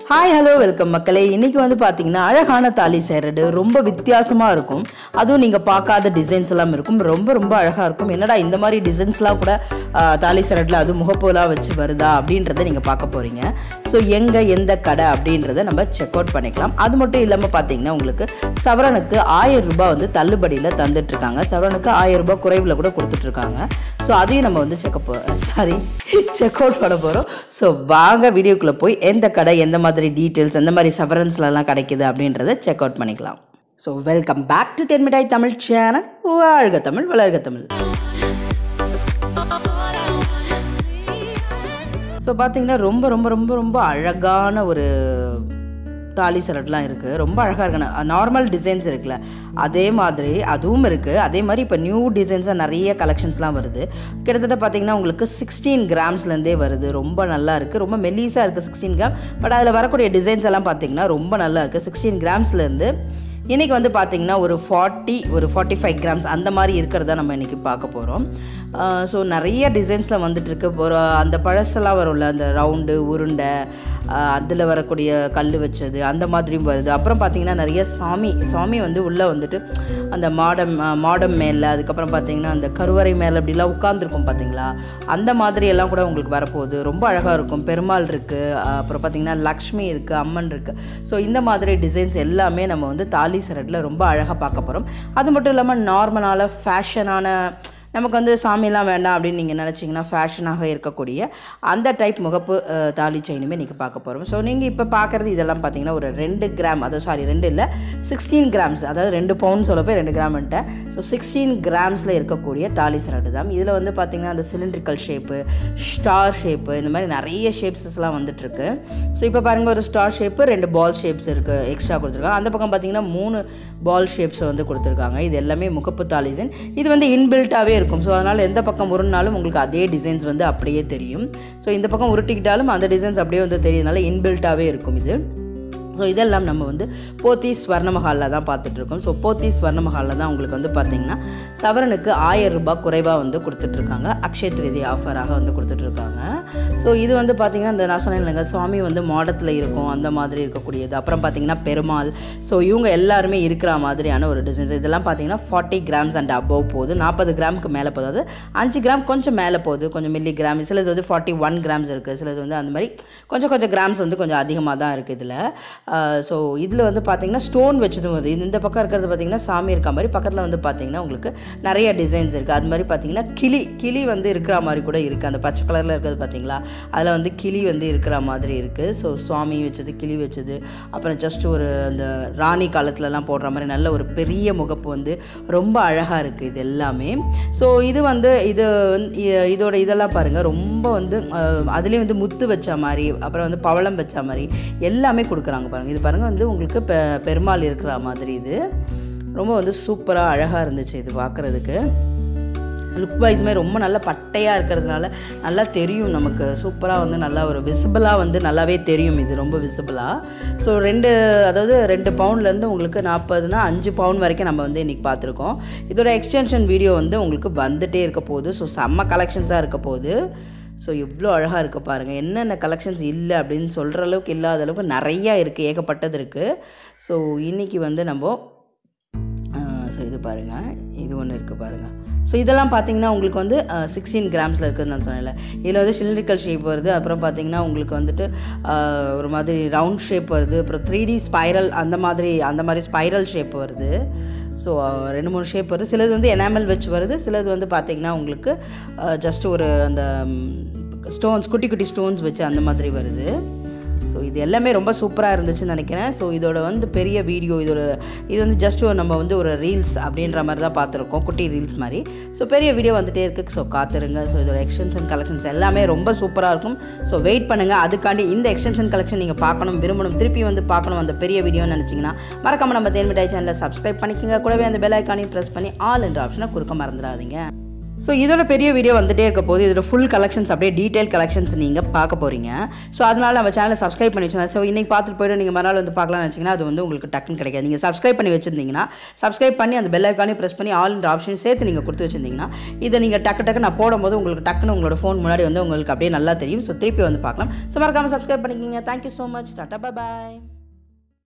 hi hello welcome மக்களே இன்னைக்கு வந்து பார்த்தீங்கன்னா அழகான தாலி சேரடு ரொம்ப வித்தியாசமாக இருக்கும் அதுவும் நீங்கள் பார்க்காத டிசைன்ஸ் எல்லாம் இருக்கும் ரொம்ப ரொம்ப அழகாக இருக்கும் என்னடா இந்த மாதிரி டிசைன்ஸ்லாம் கூட ஆ, தாலி சேரடில் அது முகப்போலாம் வச்சு வருதா அப்படின்றத நீங்கள் பார்க்க போகிறீங்க ஸோ எங்கே எந்த கடை அப்படின்றத நம்ம செக் அவுட் பண்ணிக்கலாம் அது மட்டும் இல்லாமல் பார்த்தீங்கன்னா உங்களுக்கு சவரனுக்கு ஆயிரம் ரூபாய் வந்து தள்ளுபடியில் தந்துட்டுருக்காங்க சவரனுக்கு ஆயிரம் ரூபாய் குறைவில் கூட கொடுத்துட்ருக்காங்க ஸோ அதையும் நம்ம வந்து செக்அப் சாரி செக் அவுட் பண்ண போகிறோம் ஸோ வாங்க வீடியோக்குள்ளே போய் எந்த கடை எந்த மாதிரி டீட்டெயில்ஸ் எந்த மாதிரி சவரன்ஸ்லலாம் கிடைக்குது அப்படின்றத செக் அவுட் பண்ணிக்கலாம் so welcome back to Thenmittai Tamil channel வாழ்க தமிழ் வளர்க தமிழ் ஸோ பார்த்தீங்கன்னா ரொம்ப ரொம்ப ரொம்ப ரொம்ப அழகான ஒரு தாலி சரட்லாம் இருக்குது ரொம்ப அழகாக இருக்கு நார்மல் டிசைன்ஸ் இருக்குல்ல அதே மாதிரி அதுவும் இருக்குது அதே மாதிரி இப்போ நியூ டிசைன்ஸாக நிறைய கலெக்ஷன்ஸ்லாம் வருது கிட்டத்தட்ட பார்த்தீங்கன்னா உங்களுக்கு சிக்ஸ்டீன் கிராம்ஸ்லேருந்தே வருது ரொம்ப நல்லா இருக்குது ரொம்ப மெல்லிஸாக இருக்குது சிக்ஸ்டீன் கிராம் பட் அதில் வரக்கூடிய டிசைன்ஸ் எல்லாம் பார்த்தீங்கன்னா ரொம்ப நல்லா இருக்குது சிக்ஸ்டீன் கிராம்ஸ்லேருந்து இன்றைக்கி வந்து பார்த்திங்கன்னா ஒரு ஃபார்ட்டி ஒரு ஃபார்ட்டி ஃபைவ் கிராம்ஸ் அந்த மாதிரி இருக்கிறத நம்ம இன்றைக்கி பார்க்க போகிறோம் ஸோ நிறைய டிசைன்ஸில் வந்துட்டுருக்கு ஒரு அந்த பழசெல்லாம் வரும்ல அந்த ரவுண்டு உருண்டை அதில் வரக்கூடிய கல் வச்சது அந்த மாதிரியும் வருது அப்புறம் பார்த்திங்கன்னா நிறைய சாமி சாமி வந்து உள்ளே வந்துட்டு அந்த மாடம் மாடம் மேலே அதுக்கப்புறம் பார்த்திங்கன்னா அந்த கருவறை மேலே அப்படிலாம் உட்காந்துருக்கும் பார்த்தீங்களா அந்த மாதிரி எல்லாம் கூட உங்களுக்கு வரப்போகுது ரொம்ப அழகாக இருக்கும் பெருமாள் இருக்குது அப்புறம் பார்த்திங்கன்னா லக்ஷ்மி இருக்குது அம்மன் இருக்குது ஸோ இந்த மாதிரி டிசைன்ஸ் எல்லாமே நம்ம வந்து தாலி சரட்டில் ரொம்ப அழகாக பார்க்க போகிறோம் அது மட்டும் இல்லாமல் நார்மலான ஃபேஷனான நமக்கு வந்து சாமிலாம் வேண்டாம் அப்படின்னு நீங்கள் நினச்சிங்கன்னா ஃபேஷனாக இருக்கக்கூடிய அந்த டைப் முகப்பு அஹ், தாலி செயினுமே நீங்கள் பார்க்க போகிறோம் ஸோ நீங்கள் இப்போ பார்க்குறது இதெல்லாம் பார்த்தீங்கன்னா ஒரு ரெண்டு கிராம் அதாவது சாரி ரெண்டு இல்லை சிக்ஸ்டீன் கிராம்ஸ் அதாவது ரெண்டு பவுண்ட் சொல்ல போய் ரெண்டு கிராம்ன்ட்டேன் ஸோ சிக்ஸ்டீன் கிராம்ஸில் இருக்கக்கூடிய தாலி சரடு தான் இதில் வந்து பார்த்திங்கன்னா அந்த சிலிண்ட்ரிக்கல் ஷேப்பு ஸ்டார் ஷேப்பு இந்த மாதிரி நிறைய ஷேப்ஸஸ்லாம் வந்துட்டுருக்கு ஸோ இப்போ பாருங்கள் ஒரு ஸ்டார் ஷேப்பு ரெண்டு பால் ஷேப்ஸ் இருக்குது எக்ஸ்ட்ரா கொடுத்துருக்காங்க அந்த பக்கம் பார்த்தீங்கன்னா மூணு பால் ஷேப்ஸை வந்து கொடுத்துருக்காங்க இது எல்லாமே முகப்பு தாலி டிசைன் இது வந்து இன்பில்ட்டாகவே இருக்கும் ஸோ அதனால் எந்த பக்கம் உருண்டாலும் உங்களுக்கு அதே டிசைன்ஸ் வந்து அப்படியே தெரியும் ஸோ இந்த பக்கம் உருட்டிக்கிட்டாலும் அந்த டிசைன்ஸ் அப்படியே வந்து தெரியுதுனால இன்பில்ட்டாகவே இருக்கும் இது ஸோ இதெல்லாம் நம்ம வந்து போத்தி ஸ்வர்ண மஹாலில் தான் பார்த்துட்ருக்கோம் ஸோ போத்தி ஸ்வர்ண மஹாலில் தான் உங்களுக்கு வந்து பார்த்திங்கன்னா சவரனுக்கு ஆயிரம் ரூபாய் குறைவாக வந்து கொடுத்துட்ருக்காங்க அக்ஷய திருதி ஆஃபராக வந்து கொடுத்துட்ருக்காங்க ஸோ இது வந்து பார்த்திங்கன்னா இந்த நான் சொன்னேன் இல்லைங்க சுவாமி வந்து மாடத்தில் இருக்கும் அந்த மாதிரி இருக்கக்கூடியது அப்புறம் பார்த்திங்கன்னா பெருமாள் ஸோ இவங்க எல்லாருமே இருக்கிற மாதிரியான ஒரு டிசைன்ஸ் இதெல்லாம் பார்த்திங்கன்னா ஃபார்ட்டி கிராம்ஸ் அண்ட் அபவ் போகுது நாற்பது கிராமுக்கு மேலே போகுது அதாவது அஞ்சு கிராம் கொஞ்சம் மேலே போகுது கொஞ்சம் மில்லி கிராம் சிலது வந்து ஃபார்ட்டி ஒன் கிராம்ஸ் இருக்குது சிலது வந்து அந்த மாதிரி கொஞ்சம் கொஞ்சம் கிராம்ஸ் வந்து கொஞ்சம் அதிகமாக தான் இருக்குது இதில் ஸோ இதில் வந்து பார்த்திங்கன்னா ஸ்டோன் வச்சதும் வருது இது இந்த பக்கம் இருக்கிறது பார்த்திங்கன்னா சாமி இருக்க மாதிரி பக்கத்தில் வந்து பார்த்திங்கன்னா உங்களுக்கு நிறைய டிசைன்ஸ் இருக்குது அது மாதிரி பார்த்திங்கன்னா கிளி கிளி வந்து இருக்கிற மாதிரி கூட இருக்குது அந்த பச்சை கலரில் இருக்கிறது பார்த்திங்களா அதில் வந்து கிளி வந்து இருக்கிற மாதிரி இருக்குது ஸோ சுவாமி வச்சது கிளி வச்சது அப்புறம் ஜஸ்ட் ஒரு அந்த ராணி காலத்துலலாம் போடுற மாதிரி நல்ல ஒரு பெரிய முகப்பு வந்து ரொம்ப அழகாக இருக்குது இது எல்லாமே ஸோ இது வந்து இது வந்து இ- இதோட இதெல்லாம் பாருங்கள் ரொம்ப வந்து அதுலேயும் வந்து முத்து வச்ச மாதிரி அப்புறம் வந்து பவளம் வச்ச மாதிரி எல்லாமே கொடுக்குறாங்க பாருங்கள் இது பாருங்கள் வந்து உங்களுக்கு பெ பெருமாள் இருக்கிற மாதிரி இது ரொம்ப வந்து சூப்பராக அழகாக இருந்துச்சு இது பார்க்குறதுக்கு லுக் வைஸுமே ரொம்ப நல்ல பட்டையாக இருக்கிறதுனால நல்லா தெரியும் நமக்கு சூப்பராக வந்து நல்லா ஒரு விசிபிளாக வந்து நல்லாவே தெரியும் இது ரொம்ப விசிபிளாக ஸோ ரெண்டு அதாவது ரெண்டு பவுண்ட்லேருந்து உங்களுக்கு நாற்பதுனா அஞ்சு பவுண்ட் வரைக்கும் நம்ம வந்து இன்றைக்கி பார்த்துருக்கோம் இதோட எக்ஸ்டென்ஷன் வீடியோ வந்து உங்களுக்கு வந்துட்டே இருக்க போகுது ஸோ செம்ம கலெக்ஷன்ஸாக இருக்க போகுது ஸோ எவ்வளோ அழகாக இருக்க பாருங்கள் என்னென்ன கலெக்ஷன்ஸ் இல்லை அப்படின்னு சொல்கிற அளவுக்கு இல்லாத அளவுக்கு நிறையா இருக்குது ஏகப்பட்டது இருக்குது ஸோ இன்றைக்கி வந்து நம்ம ஸோ இது பாருங்கள் இது ஒன்று இருக்குது பாருங்கள் ஸோ இதெல்லாம் பார்த்தீங்கன்னா உங்களுக்கு வந்து சிக்ஸ்டீன் கிராம்ஸில் இருக்குதுன்னு நான் சொன்னேன்ல இதில் வந்து சிலிண்ட்ரிக்கல் ஷேப் வருது அப்புறம் பார்த்தீங்கன்னா உங்களுக்கு வந்துட்டு ஆஹ், ஒரு மாதிரி ரவுண்ட் ஷேப் வருது அப்புறம் த்ரீ டி ஸ்பைரல் அந்த மாதிரி அந்த மாதிரி ஸ்பைரல் ஷேப் வருது ஸோ ரெண்டு மூணு ஷேப் வருது சிலது வந்து எனாமல் வச்சு வருது சிலது வந்து பார்த்தீங்கன்னா உங்களுக்கு ஜஸ்ட் ஒரு அந்த ஸ்டோன்ஸ் குட்டி குட்டி ஸ்டோன்ஸ் வச்சு அந்த மாதிரி வருது ஸோ இது எல்லாமே ரொம்ப சூப்பராக இருந்துச்சுன்னு நினைக்கிறேன் ஸோ இதோட வந்து பெரிய வீடியோ இதோட இது வந்து ஜஸ்ட் நம்ம வந்து ஒரு ரீல்ஸ் அப்படின்ற மாதிரி தான் பார்த்துருக்கோம் குட்டி ரீல்ஸ் மாதிரி ஸோ பெரிய வீடியோ வந்துட்டே இருக்குது ஸோ காத்துருங்க ஸோ இதோட எக்ஸ்டென்ஷன் கலெக்ஷன்ஸ் எல்லாமே ரொம்ப சூப்பராக இருக்கும் ஸோ வெயிட் பண்ணுங்கள் அதுக்காண்டி இந்த எக்ஸ்டென்ஷன் கலெக்ஷன் நீங்கள் பார்க்கணும் விரும்பணும் திருப்பி வந்து பார்க்கணும் அந்த பெரிய வீடியோன்னு நினச்சிங்கன்னா மறக்காம நம்ம தேன்மிட்டாய் சேனலை சப்ஸ்கிரைப் பண்ணிக்கோங்க கூடவே அந்த பெல் ஐக்கானையும் ப்ரெஸ் பண்ணி ஆல் என்ற ஆப்ஷனை கொடுக்க மறந்துடாதீங்க ஸோ இதோட பெரிய வீடியோ வந்துட்டே இருக்க போது இதோட ஃபுல் கலெக்ஷன்ஸ் அப்படியே டீட்டெயில் கலெக்ஷன்ஸ் நீங்கள் பார்க்க போகிறீங்க ஸோ அதனால் நம்ம சேனலை சப்ஸ்கிரைப் பண்ணி வச்சுருந்தேன் ஸோ இன்றைக்கி பார்த்துட்டு போய்ட்டு நீங்கள் மறுநாள் வந்து பார்க்கலாம்னு வச்சிங்கன்னா அது வந்து உங்களுக்கு டக்குன்னு கிடைக்காது நீங்கள் சப்ஸ்கிரைப் பண்ணி வச்சுருந்தீங்கன்னா சப்ஸ்கிரைப் பண்ணி அந்த பெல் ஐக்கானே ப்ரெஸ் பண்ணி ஆல்ன்ற ஆப்ஷன் சேர்த்து நீங்கள் கொடுத்து வச்சிருந்தீங்கன்னா இதை நீங்கள் டக்கு டக்கு நான் போடும்போது உங்களுக்கு டக்குன்னு உங்களோட ஃபோன் முன்னாடி வந்து உங்களுக்கு அப்படியே நல்லா தெரியும் ஸோ திருப்பி வந்து பார்க்கலாம் ஸோ மறக்காமல் சப்ஸ்கிரைப் பண்ணிக்கிங்க தேங்க்யூ ஸோ மச் டாட்டா பாய்